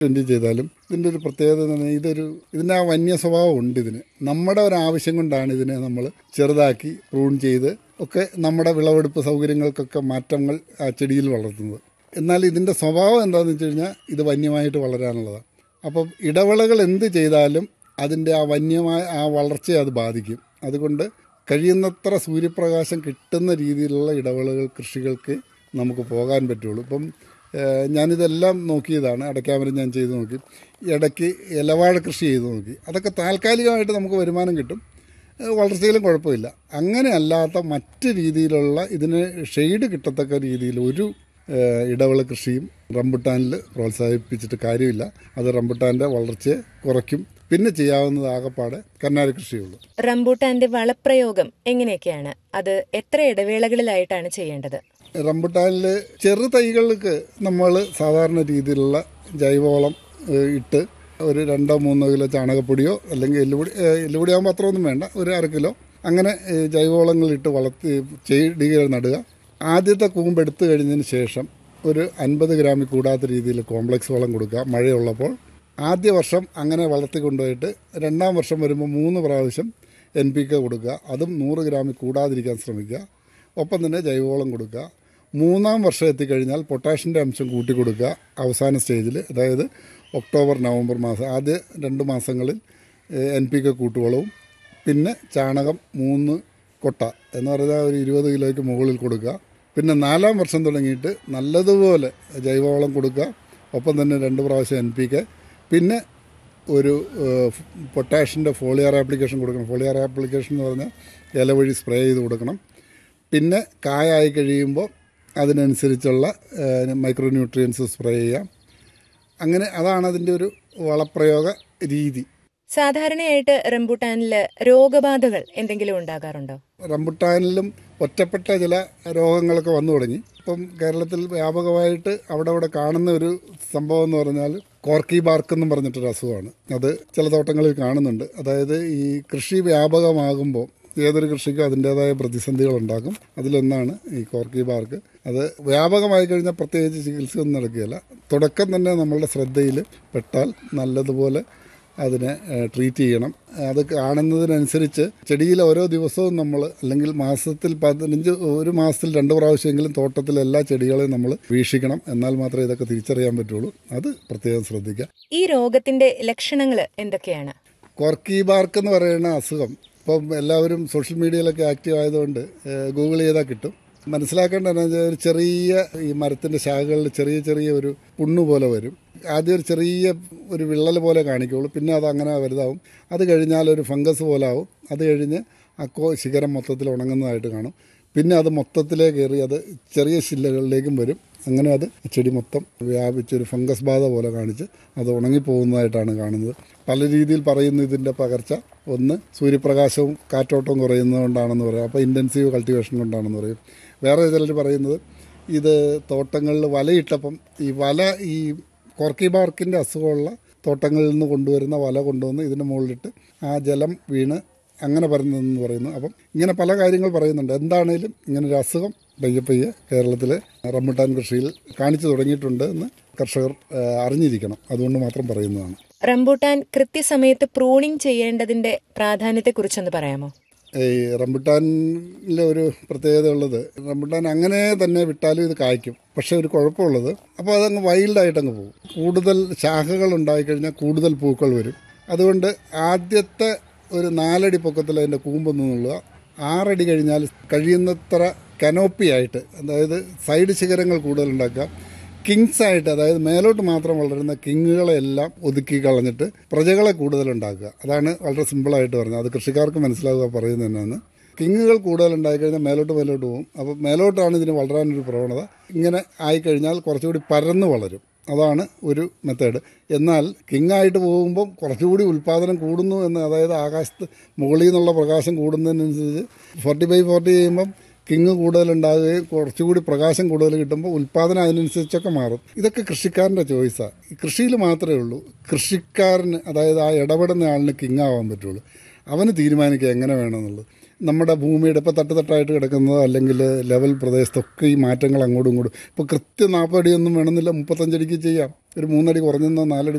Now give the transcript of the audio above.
എന്ത് ചെയ്താലും ഇതിൻ്റെ ഒരു പ്രത്യേകത എന്ന് പറഞ്ഞാൽ ഇതൊരു ഇതിൻ്റെ ആ വന്യ സ്വഭാവം ഉണ്ട് ഇതിന് നമ്മുടെ ഒരു ആവശ്യം കൊണ്ടാണ് ഇതിനെ നമ്മൾ ചെറുതാക്കി പ്രൂൺ ചെയ്ത് ഒക്കെ നമ്മുടെ വിളവെടുപ്പ് സൗകര്യങ്ങൾക്കൊക്കെ മാറ്റങ്ങൾ ആ ചെടിയിൽ വളർത്തുന്നത് എന്നാൽ ഇതിൻ്റെ സ്വഭാവം എന്താണെന്ന് വെച്ച് കഴിഞ്ഞാൽ ഇത് വന്യമായിട്ട് വളരാനുള്ളതാണ് അപ്പം ഇടവിളകൾ എന്ത് ചെയ്താലും അതിൻ്റെ ആ വന്യമായ ആ വളർച്ചയെ അത് ബാധിക്കും അതുകൊണ്ട് കഴിയുന്നത്ര സൂര്യപ്രകാശം കിട്ടുന്ന രീതിയിലുള്ള ഇടവിളകൾ കൃഷികൾക്ക് നമുക്ക് പോകാൻ പറ്റുള്ളൂ ഇപ്പം ഏഹ്, ഞാനിതെല്ലാം നോക്കിയതാണ് അടയ്ക്കാമരം ഞാൻ ചെയ്ത് നോക്കി ഇടയ്ക്ക് ഇലവാഴ കൃഷി ചെയ്ത് നോക്കി അതൊക്കെ താൽക്കാലികമായിട്ട് നമുക്ക് വരുമാനം കിട്ടും ഏഹ്, വളർച്ചയിലും കുഴപ്പമില്ല അങ്ങനെ അല്ലാത്ത മറ്റ് രീതിയിലുള്ള ഇതിന് ഷെയ്ഡ് കിട്ടത്തക്ക രീതിയിൽ ഒരു ഏഹ്, ഇടവിള കൃഷിയും റംബുട്ടാനിൽ പ്രോത്സാഹിപ്പിച്ചിട്ട് കാര്യമില്ല അത് റംബുട്ടാൻ്റെ വളർച്ചയെ കുറയ്ക്കും പിന്നെ ചെയ്യാവുന്നത് ആകപ്പാടെ കന്നാരി കൃഷിയുള്ളൂ റംബൂട്ടാന്റെ വളപ്രയോഗം എങ്ങനെയൊക്കെയാണ് അത് എത്ര ഇടവേളകളിലായിട്ടാണ് ചെയ്യേണ്ടത് റംബുട്ടാനിൽ ചെറു തൈകൾക്ക് നമ്മൾ സാധാരണ രീതിയിലുള്ള ജൈവവളം ഏഹ്, ഇട്ട് ഒരു രണ്ടോ മൂന്നോ കിലോ ചാണകപ്പൊടിയോ അല്ലെങ്കിൽ എല്ലുപൊടി ഏഹ്, എല്ലുപൊടി ആകുമ്പോൾ അത്രയൊന്നും വേണ്ട ഒരു അര കിലോ അങ്ങനെ ഏഹ്, ജൈവവളങ്ങൾ ഇട്ട് വളർത്തി ചെടികൾ നടുക ആദ്യത്തെ കൂമ്പ് എടുത്തു കഴിഞ്ഞതിന് ശേഷം ഒരു അൻപത് ഗ്രാമിൽ കൂടാത്ത രീതിയിൽ കോംപ്ലക്സ് വളം കൊടുക്കുക മഴയുള്ളപ്പോൾ ആദ്യ വർഷം അങ്ങനെ വളർത്തി കൊണ്ടുപോയിട്ട് രണ്ടാം വർഷം വരുമ്പോൾ മൂന്ന് പ്രാവശ്യം എൻ പി കെ കൊടുക്കുക അതും നൂറ് ഗ്രാമിൽ കൂടാതിരിക്കാൻ ശ്രമിക്കുക ഒപ്പം തന്നെ ജൈവവളം കൊടുക്കുക മൂന്നാം വർഷം എത്തിക്കഴിഞ്ഞാൽ പൊട്ടാഷിൻ്റെ അംശം കൂട്ടി കൊടുക്കുക അവസാന സ്റ്റേജിൽ അതായത് ഒക്ടോബർ നവംബർ മാസം ആദ്യ രണ്ട് മാസങ്ങളിൽ എൻ പി കെ കൂട്ടുവളവും പിന്നെ ചാണകം മൂന്ന് കൊട്ട എന്ന് പറഞ്ഞാൽ ഒരു ഇരുപത് കിലോയ്ക്ക് മുകളിൽ കൊടുക്കുക പിന്നെ നാലാം വർഷം തുടങ്ങിയിട്ട് നല്ലതുപോലെ ജൈവവളം കൊടുക്കുക ഒപ്പം തന്നെ രണ്ട് പ്രാവശ്യം എൻ പി കെ പിന്നെ ഒരു പൊട്ടാഷിൻ്റെ ഫോളിയർ ആപ്ലിക്കേഷൻ കൊടുക്കണം ഫോളിയർ ആപ്ലിക്കേഷൻ എന്ന് പറഞ്ഞാൽ ഇല വഴി സ്പ്രേ ചെയ്ത് കൊടുക്കണം പിന്നെ കായായി കഴിയുമ്പോൾ അതിനനുസരിച്ചുള്ള മൈക്രോ ന്യൂട്രിയൻസ് സ്പ്രേ ചെയ്യാം അങ്ങനെ അതാണ് അതിൻ്റെ ഒരു വളപ്രയോഗ രീതി സാധാരണയായിട്ട് റംബൂട്ടാനിൽ രോഗബാധകൾ എന്തെങ്കിലും ഉണ്ടാകാറുണ്ടോ റംബുട്ടാനിലും ഒറ്റപ്പെട്ട ചില രോഗങ്ങളൊക്കെ വന്നു തുടങ്ങി ഇപ്പം കേരളത്തിൽ വ്യാപകമായിട്ട് അവിടെ അവിടെ കാണുന്ന ഒരു സംഭവം എന്ന് പറഞ്ഞാൽ കോർക്കി ബാർക്ക് എന്നും പറഞ്ഞിട്ടൊരു അസുഖമാണ് അത് ചില തോട്ടങ്ങളിൽ കാണുന്നുണ്ട് അതായത് ഈ കൃഷി വ്യാപകമാകുമ്പോൾ ഏതൊരു കൃഷിക്കും അതിൻ്റെതായ പ്രതിസന്ധികൾ ഉണ്ടാക്കും അതിലൊന്നാണ് ഈ കോർക്കി ബാർക്ക് അത് വ്യാപകമായി കഴിഞ്ഞാൽ പ്രത്യേകിച്ച് ചികിത്സയൊന്നും നടക്കുകയില്ല തുടക്കം തന്നെ നമ്മളുടെ ശ്രദ്ധയിൽ പെട്ടാൽ നല്ലതുപോലെ അതിനെ ഏഹ്, ട്രീറ്റ് ചെയ്യണം അത് കാണുന്നതിനനുസരിച്ച് ചെടിയിൽ ഓരോ ദിവസവും നമ്മൾ അല്ലെങ്കിൽ മാസത്തിൽ പതിനഞ്ച് ഒരു മാസത്തിൽ രണ്ട് പ്രാവശ്യമെങ്കിലും തോട്ടത്തിലെ എല്ലാ ചെടികളെയും നമ്മൾ വീക്ഷിക്കണം എന്നാൽ മാത്രമേ ഇതൊക്കെ തിരിച്ചറിയാൻ പറ്റുള്ളൂ അത് പ്രത്യേകം ശ്രദ്ധിക്കുക ഈ രോഗത്തിന്റെ ലക്ഷണങ്ങൾ എന്തൊക്കെയാണ് കോർക്കി ബാർക്ക് എന്ന് പറയുന്ന അസുഖം ഇപ്പം എല്ലാവരും സോഷ്യൽ മീഡിയയിലൊക്കെ ആക്റ്റീവ് ആയതുകൊണ്ട് ഏഹ്, ഗൂഗിൾ ചെയ്താൽ കിട്ടും മനസ്സിലാക്കേണ്ട എന്താ വെച്ചാൽ ഒരു ചെറിയ ഈ മരത്തിൻ്റെ ശാഖകളിൽ ചെറിയ ചെറിയ ഒരു പുണ്ണു പോലെ വരും ആദ്യം ഒരു ചെറിയ ഒരു വിള്ളൽ പോലെ കാണിക്കുള്ളൂ പിന്നെ അത് അങ്ങനെ വലുതാവും അത് കഴിഞ്ഞാൽ ഒരു ഫംഗസ് പോലെ ആവും അത് കഴിഞ്ഞ് ആ കോ ശിഖരം മൊത്തത്തിൽ ഉണങ്ങുന്നതായിട്ട് കാണും പിന്നെ അത് മൊത്തത്തിലേ കയറി അത് ചെറിയ ശില്ലകളിലേക്കും വരും അങ്ങനെ അത് ചെടി മൊത്തം വ്യാപിച്ച് ഒരു ഫംഗസ് ബാധ പോലെ കാണിച്ച് അത് ഉണങ്ങിപ്പോകുന്നതായിട്ടാണ് കാണുന്നത് പല രീതിയിൽ പറയുന്നു ഇതിൻ്റെ പകർച്ച ഒന്ന് സൂര്യപ്രകാശവും കാറ്റോട്ടവും കുറയുന്നതുകൊണ്ടാണെന്ന് പറയും അപ്പോൾ ഇൻറ്റൻസീവ് കൾട്ടിവേഷൻ കൊണ്ടാണെന്ന് പറയും വേറെ ചിലർ പറയുന്നത് ഇത് തോട്ടങ്ങളിൽ വലയിട്ടപ്പം ഈ വല ഈ കോർക്കി ബാർക്കിൻ്റെ അസുഖമുള്ള തോട്ടങ്ങളിൽ നിന്ന് കൊണ്ടുവരുന്ന വല കൊണ്ടുവന്ന് ഇതിൻ്റെ മുകളിലിട്ട് ആ ജലം വീണ് അങ്ങനെ പറയുന്നതെന്ന് പറയുന്നു അപ്പം ഇങ്ങനെ പല കാര്യങ്ങൾ പറയുന്നുണ്ട് എന്താണേലും ഇങ്ങനെ ഒരു അസുഖം പയ്യെ പയ്യെ കേരളത്തിലെ റംബുട്ടാൻ കൃഷിയിൽ കാണിച്ചു തുടങ്ങിയിട്ടുണ്ട് എന്ന് കർഷകർ ആ, അറിഞ്ഞിരിക്കണം അതുകൊണ്ട് മാത്രം പറയുന്നതാണ് റംബൂട്ടാൻ കൃത്യസമയത്ത് പ്രൂണിംഗ് ചെയ്യേണ്ടതിന്റെ പ്രാധാന്യത്തെക്കുറിച്ചൊന്ന് പറയാമോ ഈ റംബുട്ടാനിലെ ഒരു പ്രത്യേകത ഉള്ളത് റംബുട്ടാൻ അങ്ങനെ തന്നെ വിട്ടാലും ഇത് കായ്ക്കും പക്ഷെ ഒരു കുഴപ്പമുള്ളത് അപ്പോൾ അതങ്ങ് വൈൽഡായിട്ട് അങ്ങ് പോകും കൂടുതൽ ശാഖകൾ ഉണ്ടായിക്കഴിഞ്ഞാൽ കൂടുതൽ പൂക്കൾ വരും അതുകൊണ്ട് ആദ്യത്തെ ഒരു നാലടി പൊക്കത്തിൽ അതിൻ്റെ കൂമ്പൊന്ന് നുള്ളുക ആറടി കഴിഞ്ഞാൽ കഴിയുന്നത്ര കനോപ്പി ആയിട്ട് അതായത് സൈഡ് ശിഖരങ്ങൾ കൂടുതൽ ഉണ്ടാക്കുക കിങ്സ് ആയിട്ട് അതായത് മേലോട്ട് മാത്രം വളരുന്ന കിങ്ങുകളെല്ലാം ഒതുക്കി കളഞ്ഞിട്ട് പ്രജകളെ കൂടുതൽ ഉണ്ടാക്കുക അതാണ് വളരെ സിമ്പിളായിട്ട് പറഞ്ഞത് അത് കൃഷിക്കാർക്ക് മനസ്സിലാവുക പറയുന്നത് തന്നെയാണ് കിങ്ങുകൾ കൂടുതൽ ഉണ്ടായിക്കഴിഞ്ഞാൽ മേലോട്ട് മേലോട്ട് പോകും അപ്പോൾ മേലോട്ടാണ് ഇതിന് വളരാനൊരു പ്രവണത ഇങ്ങനെ ആയിക്കഴിഞ്ഞാൽ കുറച്ചുകൂടി പരന്ന് വളരും അതാണ് ഒരു മെത്തേഡ് എന്നാൽ കിങ്ങായിട്ട് പോകുമ്പം കുറച്ചുകൂടി ഉൽപ്പാദനം കൂടുന്നു എന്ന് അതായത് ആകാശത്ത് മുകളിൽ നിന്നുള്ള പ്രകാശം കൂടുന്നതിനനുസരിച്ച് ഫോർട്ടി ബൈ ഫോർട്ടി ചെയ്യുമ്പം കിങ് കൂടുതലുണ്ടാകുകയും കുറച്ചുകൂടി പ്രകാശം കൂടുതൽ കിട്ടുമ്പോൾ ഉൽപ്പാദനം അതിനനുസരിച്ചൊക്കെ മാറും ഇതൊക്കെ കൃഷിക്കാരൻ്റെ ചോയ്സാണ് ഈ കൃഷിയിൽ മാത്രമേ ഉള്ളൂ കൃഷിക്കാരന് അതായത് ആ ഇടപെടുന്ന ആളിന് കിങ് ആവാൻ പറ്റുള്ളൂ അവന് തീരുമാനിക്കുക എങ്ങനെ വേണമെന്നുള്ളത് നമ്മുടെ ഭൂമിയുടെ ഇപ്പോൾ തട്ടുതട്ടായിട്ട് കിടക്കുന്നതോ അല്ലെങ്കിൽ ലെവൽ പ്രദേശത്തൊക്കെ ഈ മാറ്റങ്ങൾ അങ്ങോട്ടും ഇങ്ങോട്ടും ഇപ്പോൾ കൃത്യം നാൽപ്പത് അടിയൊന്നും വേണമെന്നില്ല മുപ്പത്തഞ്ചടിക്ക് ചെയ്യാം ഒരു മൂന്നടി കുറഞ്ഞെന്നോ നാലടി